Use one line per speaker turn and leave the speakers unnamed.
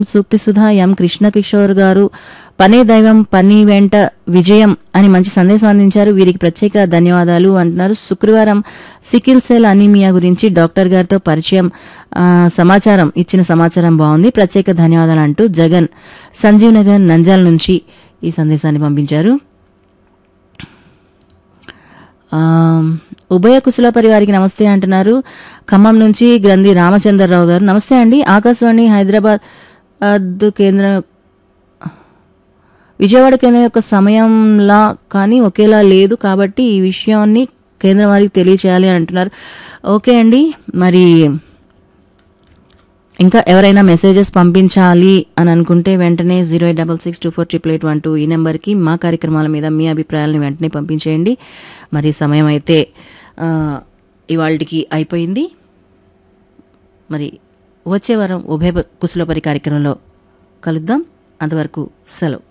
సూక్తి సుధా ఎం కృష్ణ కిషోర్ గారు పనే దైవం పని వెంట విజయం అని మంచి సందేశం అందించారు వీరికి ప్రత్యేక ధన్యవాదాలు అంటున్నారు శుక్రవారం సికిల్ సెల్ అనీమియా గురించి డాక్టర్ గారితో పరిచయం ఆ, సమాచారం ఇచ్చిన సమాచారం బాగుంది ప్రత్యేక ధన్యవాదాలు అంటూ జగన్ సంజీవ్ నగర్ నంజాల్ నుంచి ఈ సందేశాన్ని పంపించారు ఆ, ఉభయ కుశల పరివారికి నమస్తే అంటున్నారు ఖమ్మం నుంచి గ్రంథి రామచంద్రరావు గారు నమస్తే అండి ఆకాశవాణి హైదరాబాద్ అద్దు కేంద్రం విజయవాడ కేంద్రం యొక్క సమయంలా కానీ ఒకేలా లేదు కాబట్టి ఈ విషయాన్ని కేంద్రం వారికి తెలియచేయాలి అని అంటున్నారు ఓకే అండి మరి ఇంకా ఎవరైనా మెసేజెస్ పంపించాలి అని అనుకుంటే వెంటనే zero eight double six two four triple eight one two ఈ నెంబర్కి మా కార్యక్రమాల మీద మీ అభిప్రాయాలను వెంటనే పంపించేయండి మరి సమయం అయితే ఇవాళకి అయిపోయింది మరి వచ్చే వారం ఉభయ కుశలపరి కార్యక్రమంలో కలుద్దాం అంతవరకు సెలవు